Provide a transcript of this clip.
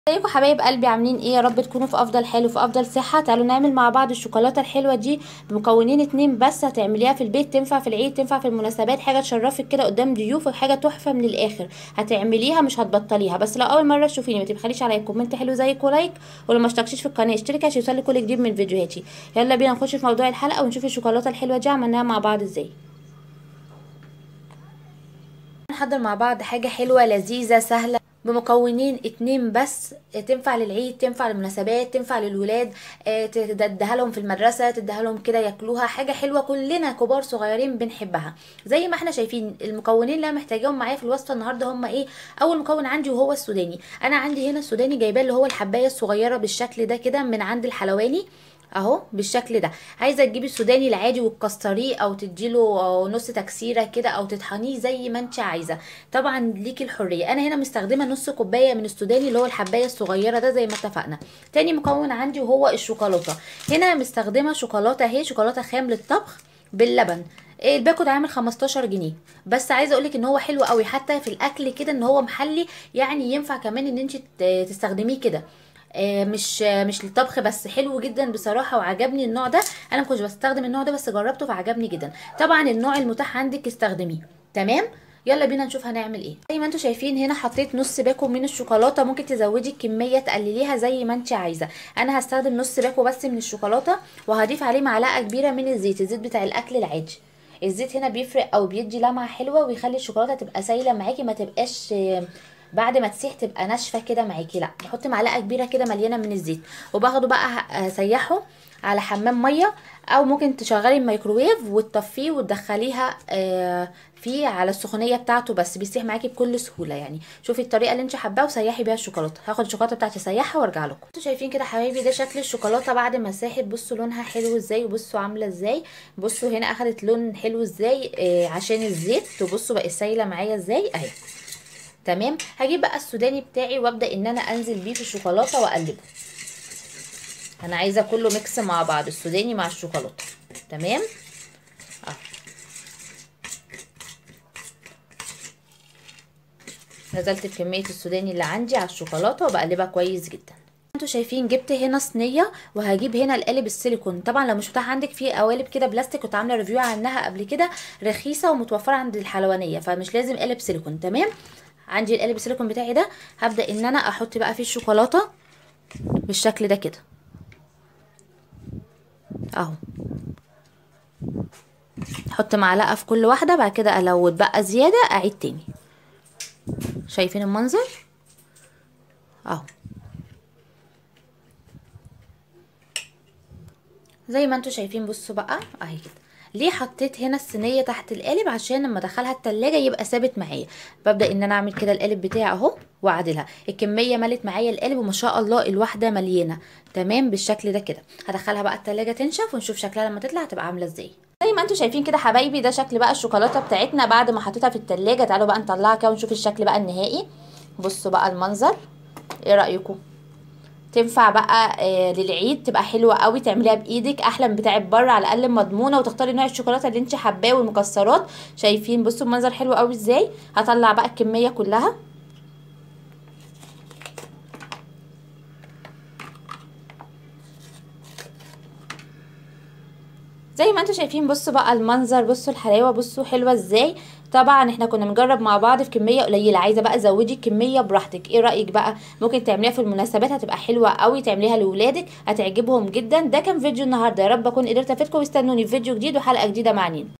ازيكم حبايب قلبي عاملين ايه يا رب تكونوا في افضل حال وفي افضل صحه تعالوا نعمل مع بعض الشوكولاته الحلوه دي بمكونين اتنين بس هتعمليها في البيت تنفع في العيد تنفع في المناسبات حاجه تشرفك كده قدام ضيوفك حاجه تحفه من الاخر هتعمليها مش هتبطليها بس لو اول مره تشوفيني ما تبخليش عليا كومنت حلو زيك ولايك ولو ما اشتركتيش في القناه اشتركي عشان يوصلك كل جديد من فيديوهاتي يلا بينا نخش في موضوع الحلقه ونشوف الشوكولاته الحلوه دي عملناها مع بعض ازاي نحضر مع بعض حاجه حلوه لذيذه سهله بمكونين اتنين بس تنفع للعيد تنفع للمناسبات تنفع للولاد تديها لهم في المدرسة تديها لهم كده ياكلوها حاجة حلوة كلنا كبار صغيرين بنحبها زي ما احنا شايفين المكونين اللي انا محتاجاهم معايا في الوصفة النهاردة هم ايه اول مكون عندي وهو السوداني انا عندي هنا السوداني جايباه اللي هو الحباية الصغيرة بالشكل ده كده من عند الحلواني اهو بالشكل ده عايزه تجيبي السوداني العادي وتكسريه او تديله نص تكسيره كده او تطحنيه زي ما انت عايزه طبعا ليكي الحريه انا هنا مستخدمه نص كوبايه من السوداني اللي هو الحبايه الصغيره ده زي ما اتفقنا تاني مكون عندي وهو الشوكولاته هنا مستخدمه شوكولاته اهي شوكولاته خام للطبخ باللبن الباكو ده عامل 15 جنيه بس عايزه اقولك ان هو حلو قوي حتى في الاكل كده ان هو محلي يعني ينفع كمان ان انت تستخدميه كده مش مش للطبخ بس حلو جدا بصراحه وعجبني النوع ده انا ما كنتش بستخدم النوع ده بس جربته فعجبني جدا طبعا النوع المتاح عندك استخدميه تمام يلا بينا نشوف هنعمل ايه زي ما انتم شايفين هنا حطيت نص باكو من الشوكولاته ممكن تزودي الكميه تقلليها زي ما انت عايزه انا هستخدم نص باكو بس من الشوكولاته وهضيف عليه معلقه كبيره من الزيت الزيت بتاع الاكل العادي الزيت هنا بيفرق او بيدي لمعه حلوه ويخلي الشوكولاته تبقى سايله معاكي ما تبقاش بعد ما تسيح تبقى ناشفه كده معاكي لا بحط معلقه كبيره كده مليانه من الزيت وباخده بقى اسيحه على حمام ميه او ممكن تشغلي الميكروويف وتطفيه وتدخليها فيه على السخونيه بتاعته بس بيسيح معاكي بكل سهوله يعني شوفي الطريقه اللي انت حباها وسيحي بيها الشوكولاته هاخد الشوكولاته بتاعتي اسيحها وارجع لكم انتوا شايفين كده حبايبي ده شكل الشوكولاته بعد ما ساحت بصوا لونها حلو ازاي وبصوا عامله ازاي بصوا هنا اخدت لون حلو ازاي آه عشان الزيت وبصوا بقت سايله معايا ازاي اهي تمام هجيب بقى السوداني بتاعي وابدا ان انا انزل بيه في الشوكولاته واقلبه انا عايزه كله ميكس مع بعض السوداني مع الشوكولاته تمام اه نزلت بكميه السوداني اللي عندي على الشوكولاته وبقلبها كويس جدا انتوا شايفين جبت هنا صينيه وهجيب هنا القالب السيليكون طبعا لو مش متاح عندك في قوالب كده بلاستيك كنت عامله ريفيو عنها قبل كده رخيصه ومتوفره عند الحلوانيه فمش لازم قالب سيليكون تمام عندي القالب السيليكون بتاعي ده هبدا ان انا احط بقى فيه الشوكولاته بالشكل ده كده اهو احط معلقه في كل واحده بعد كده لو اتبقى زياده اعيد تاني شايفين المنظر اهو زي ما انتوا شايفين بصوا بقى اهي كده ليه حطيت هنا الصينيه تحت القالب عشان لما ادخلها التلاجة يبقى ثابت معايا ببدا ان انا اعمل كده القالب بتاعي اهو واعدلها الكميه ملت معايا القالب وما شاء الله الواحده مليانه تمام بالشكل ده كده هدخلها بقى التلاجة تنشف ونشوف شكلها لما تطلع هتبقى عامله ازاي زي ما انتوا شايفين كده حبايبي ده شكل بقى الشوكولاته بتاعتنا بعد ما حطيتها في التلاجة تعالوا بقى نطلعها كده ونشوف الشكل بقى النهائي بصوا بقى المنظر ايه رايكم تنفع بقى آه للعيد تبقى حلوه قوي تعمليها بايدك احلى من بتاعه بره على الاقل مضمونه وتختاري نوع الشوكولاته اللي انت حباه والمكسرات شايفين بصوا المنظر حلو قوي ازاي هطلع بقى الكميه كلها زي ما انتوا شايفين بصوا بقى المنظر بصوا الحلاوه بصوا حلوه ازاي طبعا احنا كنا بنجرب مع بعض في كميه قليله عايزه بقى زودي الكميه براحتك ايه رايك بقى ممكن تعمليها في المناسبات هتبقى حلوه قوي تعمليها لاولادك هتعجبهم جدا ده كان فيديو النهارده يا رب اكون قدرت افيدكم واستنوني في فيديو جديد وحلقه جديده مع نين